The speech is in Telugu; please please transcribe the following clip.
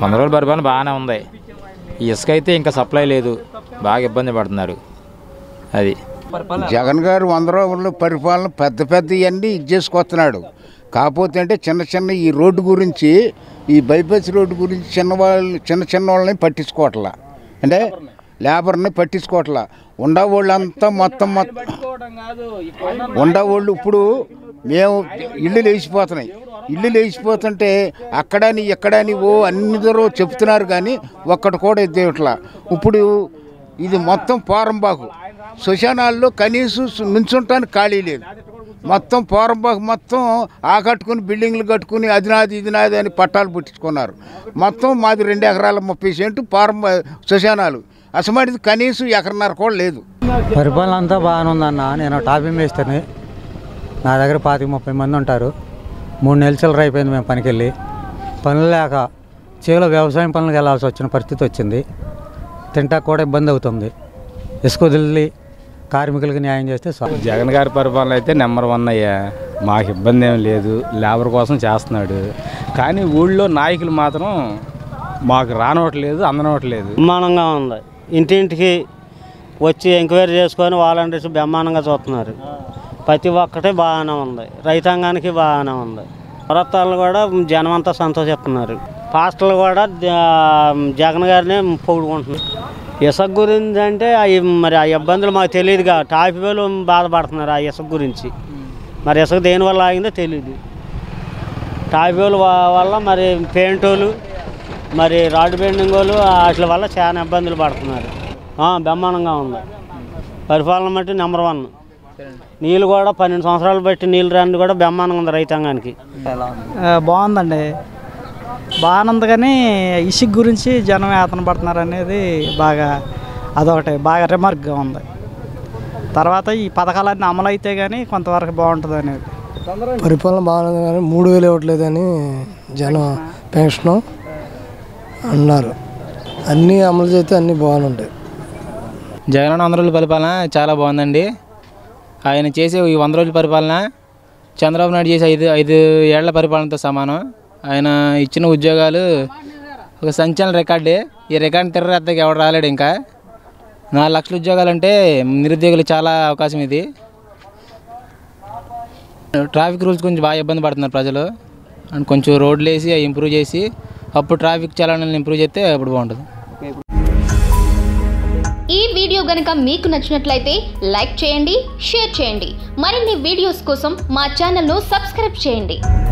వంద రోజుల పరిపాలన బాగానే ఉంది ఈ ఇసుక అయితే ఇంకా సప్లై లేదు బాగా ఇబ్బంది పడుతున్నారు అది జగన్ గారు వంద రోజుల పరిపాలన పెద్ద పెద్ద ఇవన్నీ ఇది చేసుకొస్తున్నాడు కాకపోతే అంటే చిన్న చిన్న ఈ రోడ్డు గురించి ఈ బైపాస్ రోడ్డు గురించి చిన్న వాళ్ళు చిన్న చిన్న వాళ్ళని పట్టించుకోవట్లా అంటే లేబర్ని పట్టించుకోవట్లా ఉండవాళ్ళంతా మొత్తం మొత్తం ఉండవాళ్ళు ఇప్పుడు మేము ఇల్లు లేచిపోతున్నాయి ఇల్లు లేచిపోతుంటే అక్కడని ఎక్కడని ఓ అందరూ చెప్తున్నారు కానీ ఒక్కటి కూడా ఎద్దేయట్లా ఇప్పుడు ఇది మొత్తం పోరంబాకు శ్మశానాల్లో కనీసం నుంచుంటానికి ఖాళీ లేదు మొత్తం పోరంబాకు మొత్తం ఆకట్టుకుని బిల్డింగ్లు కట్టుకుని అది నాది ఇది నాది అని పట్టాలు పుట్టించుకున్నారు మొత్తం మాది రెండు ఎకరాల ముప్పై సెంటు పోరంబ శ్మశానాలు అసమాటిది కనీసం ఎకరన్నర కూడా లేదు పరిపాలన అంతా బాగానే ఉందన్న నేను టాపీ మేస్తని నా దగ్గర పాతిక ముప్పై మంది ఉంటారు మూడు నెలల చిల్లర అయిపోయింది మేము పనికి వెళ్ళి పనులు లేక చేలో వ్యవసాయం పనులకు వెళ్ళాల్సి వచ్చిన పరిస్థితి వచ్చింది తింటా కూడా ఇబ్బంది అవుతుంది ఇసుక వదిలి కార్మికులకు న్యాయం చేస్తే చాలు. జగన్ గారి పరిపాలన అయితే నెంబర్ వన్ అయ్యా మాకు ఇబ్బంది ఏం లేదు లేబర్ కోసం చేస్తున్నాడు కానీ ఊళ్ళో నాయకులు మాత్రం మాకు రానవట్లేదు అందనవట్లేదు బ్రహ్మాండంగా ఉంది ఇంటింటికి వచ్చి ఎంక్వైరీ చేసుకొని వాలంటీర్స్ బ్రహ్మాండంగా చూస్తున్నారు ప్రతి ఒక్కటి బాగానే ఉంది రైతాంగానికి బాగానే ఉంది ప్రభుత్వాలు కూడా జనం అంతా సంతోషిస్తున్నారు పాస్టర్లు కూడా జ- జగన్ గారిని పొగుడుకుంటున్నారు ఇసుక గురించి అంటే అవి మరి ఆ ఇబ్బందులు మాకు తెలియదుగా టాపీ వాళ్ళు బాధపడుతున్నారు ఆ ఇసుక గురించి మరి ఇసుక దేనివల్ల ఆగిందో తెలియదు టాపీ వాళ్ళు వల్ల మరి పెయింట్ వాళ్ళు మరి రాడ్ బెండింగ్ వాళ్ళు వాటి వల్ల చాలా ఇబ్బందులు పడుతున్నారు ఆ, బ్రహ్మాండంగా ఉంది పరిపాలన బట్టి నెంబర్ వన్ నీళ్ళు కూడా పన్నెండు సంవత్సరాలు బట్టి నీళ్ళు రాని కూడా బ్రహ్మాండంగా ఉంది రైతాంగానికి ఆ, బాగుందండి బాగానే ఉంది కానీ ఇసుక గురించి జనం వేతన పడుతున్నారు అనేది బాగా అదొకటి బాగా రిమార్క్గా ఉంది తర్వాత ఈ పథకాలన్నీ అమలు అయితే కానీ కొంతవరకు బాగుంటుంది అనేది పరిపాలన బాగానే కానీ మూడు వేలు ఇవ్వట్లేదని జనం పెన్షన్ అన్నారు అన్నీ అమలు చేస్తే అన్నీ బాగానే ఉంటాయి జగన్ వంద రోజుల పరిపాలన చాలా బాగుందండి ఆయన చేసే ఈ వంద రోజుల పరిపాలన చంద్రబాబు నాయుడు చేసే ఐదు ఐదు ఏళ్ల పరిపాలనతో సమానం ఆయన ఇచ్చిన ఉద్యోగాలు ఒక సంచలన రికార్డే ఈ రికార్డు తిరగద్దకి ఎవడు రాలేడు ఇంకా నాలుగు లక్షల ఉద్యోగాలు అంటే నిరుద్యోగులు చాలా అవకాశం ఇది ట్రాఫిక్ రూల్స్ గురించి బాగా ఇబ్బంది పడుతున్నారు ప్రజలు అండ్ కొంచెం రోడ్లు వేసి అవి ఇంప్రూవ్ చేసి అప్పుడు ట్రాఫిక్ చలనాలను ఇంప్రూవ్ చేస్తే అప్పుడు బాగుంటుంది ఈ వీడియో గనుక మీకు నచ్చినట్లయితే లైక్ చేయండి షేర్ చేయండి మరిన్ని వీడియోస్ కోసం మా ఛానల్ను సబ్స్క్రైబ్ చేయండి